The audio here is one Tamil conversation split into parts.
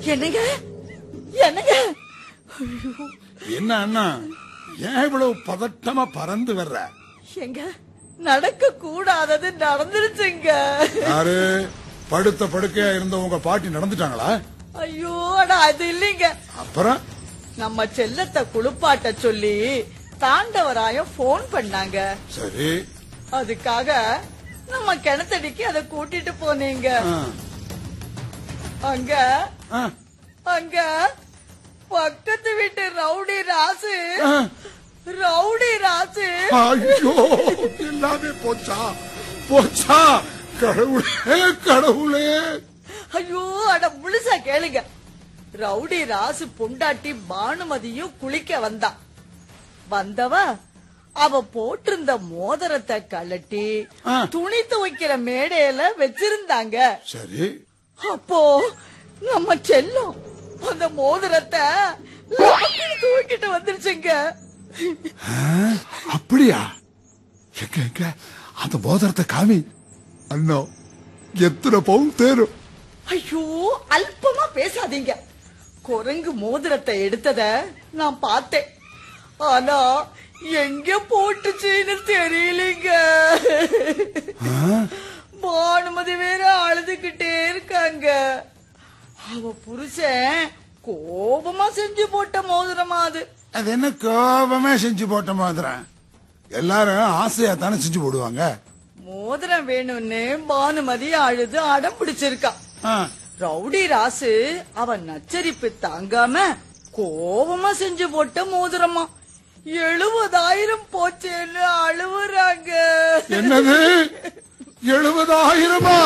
என்னங்க என்னங்க என்ன அண்ணா ஏன் இவ்வளவு பதட்டமா பறந்து வர்ற எங்க நடக்க கூடாதது நடந்துருச்சுங்க யாரு படுத்த படுக்கையா இருந்த உங்க பாட்டி நடந்துட்டாங்களா ஐயோ அட அது இல்லைங்க அப்புறம் நம்ம செல்லத்தை குளிப்பாட்ட சொல்லி தாண்டவராயம் போன் பண்ணாங்க சரி அதுக்காக நம்ம கிணத்தடிக்கு அதை கூட்டிட்டு போனீங்க ஆ, அங்க ஆ, அங்க பக்கத்து வீட்டு ரவுடி ராசு ஆ. ரவுடி ராசு ஐயோ எல்லாமே போச்சா போச்சா கடவுளே கடவுளே ஐயோ அட முழுசா கேளுங்க ரவுடி ராசு பொண்டாட்டி பானுமதியும் குளிக்க வந்தா வந்தவ அவ போட்டிருந்த மோதிரத்தை கழட்டி ஆ. துணி துவைக்கிற மேடையில வச்சிருந்தாங்க சரி அப்போ நம்ம செல்லம் அந்த மோதிரத்தை லபக்குன்னு தூக்கிட்டு வந்துருச்சுங்க ஆ, அப்படியா எங்க எங்க அந்த மோதிரத்தை காமி அண்ணா எத்தனை பவுன் தேரும் ஐயோ அல்பமா பேசாதீங்க குரங்கு மோதிரத்தை எடுத்தத நான் பார்த்தேன் ஆனா எங்க போட்டுச்சுன்னு தெரியலங்க பானுமதி வேற அழுதுகிட்டே இருக்காங்க அவ புருஷன் கோபமா செஞ்சு போட்ட மோதிரமா அது அது என்ன கோபமே செஞ்சு போட்ட மோதிரம் எல்லாரும் ஆசையா தானே செஞ்சு போடுவாங்க மோதிரம் வேணும்னு பானுமதி அழுது அடம் பிடிச்சிருக்கா ஆ, ரவுடி ராசு அவன் நச்சரிப்பு தாங்காம கோபமா செஞ்சு போட்ட மோதிரமா எழுபதாயிரம் போச்சேன்னு அழுவுறாங்க என்னது எழுபதாயிரமா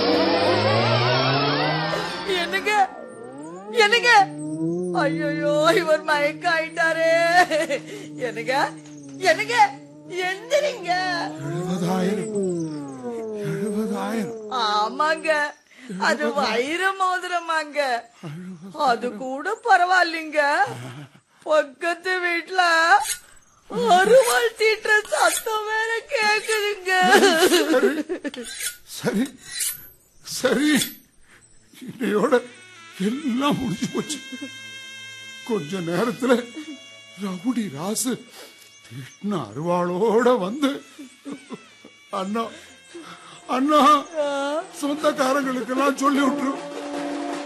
என்னங்க என்னங்க ஐயோ இவர் மயக்க ஆயிட்டாரே என்னங்க என்னங்க எந்திரிங்க எழுபதாயிரம் எழுபதாயிரம் ஆமாங்க அது வைர மோதிரமாங்க அது கூட பரவாயில்லைங்க பக்கத்து வீட்ல அருவாள் தீட்டுற சத்தம் வேற கேக்குதுங்க சரி சரி இன்னையோட எல்லாம் முடிஞ்சு போச்சு கொஞ்ச நேரத்துல ரவுடி ராசு திட்டின அருவாளோட வந்து அண்ணா அண்ணா சொந்தக்காரங்களுக்கெல்லாம் சொல்லி விட்டுரு